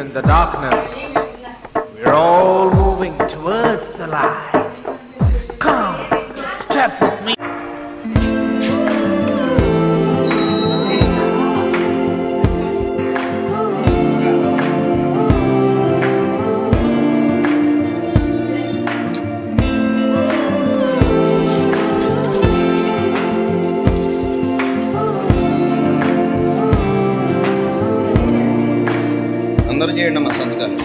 in the darkness. We're all moving towards the light. Come, step with me. అందరూ చేయండి అమ్మా సంతకాలు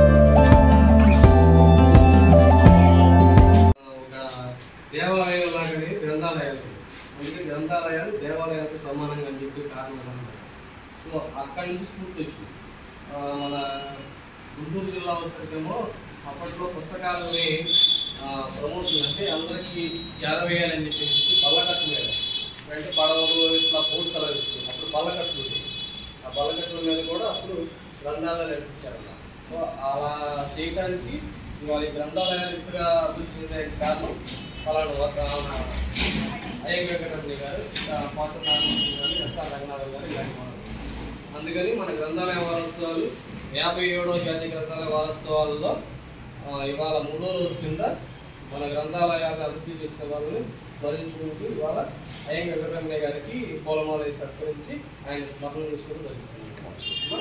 ఒక దేవాలయం లాగానే గ్రంథాలయాలు అందుకే గ్రంథాలయాలు దేవాలయాలతో సమానంగా అని చెప్పి కారణం అన్నమాట సో అక్కడి నుంచి స్ఫూర్తి వచ్చింది ఆ, మన గుంటూరు జిల్లా వచ్చేటేమో అప్పట్లో పుస్తకాలని ప్రమోషన్ అంటే అందరికీ చేరవేయాలని చెప్పేసి బల్లకట్టు మీద అంటే పడవలు ఇట్లా బోట్స్ అలా వచ్చింది అప్పుడు బల్లకట్లు ఉండేవి ఆ బల్లకట్ల మీద కూడా అప్పుడు గ్రంథాలయాలు నడిపించారన్నమాట సో అలా చేయడానికి ఇవాళ ఈ గ్రంథాలయాలు ఇంతగా అభివృద్ధి చెందడానికి కారణం పలానా ఒక అయ్య వెంకటరమణి గారు ఇంకా పాత నారాయణ గారు ఎస్ఆర్ రంగనాథన్ గారు ఇలాంటి వాళ్ళు అందుకని మన గ్రంథాలయ వారోత్సవాలు యాభై ఏడో జాతీయ గ్రంథాలయ వారోత్సవాల్లో ఆ, ఇవాళ మూడో రోజు కింద మన గ్రంథాలయాన్ని అభివృద్ధి చేసిన వాళ్ళని స్మరించుకుంటూ ఇవాళ అయ్య వెంకటరమణి గారికి పూలమాల వేసి సత్కరించి ఆయన స్మరణ చేసుకోవడం జరుగుతుంది